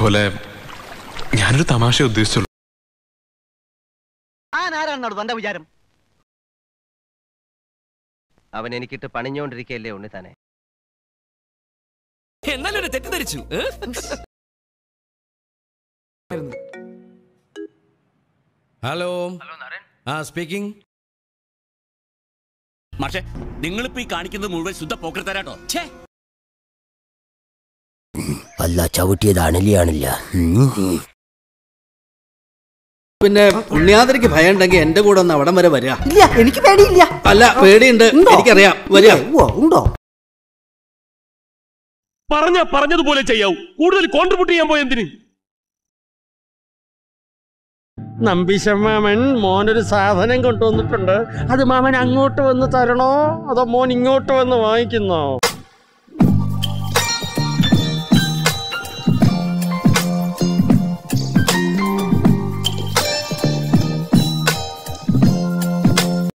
പോലെ ഞാനൊരു തമാശ ഉദ്ദേശിച്ചുള്ളൂ ഞാൻ ആരാണെന്നാണ് തന്റെ വിചാരം അവൻ എനിക്കിട്ട് പണിഞ്ഞോണ്ടിരിക്കല്ലേ ഉണ്ണി തന്നെ എന്നാലും തെറ്റിദ്ധരിച്ചു ഏ? ഹലോ ആ സ്പീക്കിംഗ് പക്ഷേ നിങ്ങളിപ്പോ ഈ കാണിക്കുന്നത് മുഴുവൻ ശുദ്ധ പോക്കർ തരാട്ടോ ഛേ അല്ല ചവിട്ടിയത് അണലിയാണില്ല പിന്നെ പുണ്യാതിരിക്ക് ഭയം ഉണ്ടെങ്കിൽ എന്റെ കൂടെ ഒന്ന് അവിടം വരെ വരിക ഇല്ല എനിക്ക് പേടിയില്ല അല്ല പേടിയുണ്ട് ഉണ്ടോ? എനിക്കറിയാം വരിക ഓ ഉണ്ടോ പറഞ്ഞ പറഞ്ഞതുപോലെ ചെയ്യാവൂ കൂടുതൽ കോൺട്രിബ്യൂട്ട് ചെയ്യാൻ പോയ എന്തിന് നമ്പീശമാമൻ മോനൊരു സാധനം കൊണ്ടുവന്നിട്ടുണ്ട് അത് മാമൻ അങ്ങോട്ട് വന്ന് തരണോ അതോ മോൻ ഇങ്ങോട്ട് വന്ന് വാങ്ങിക്കുന്നോ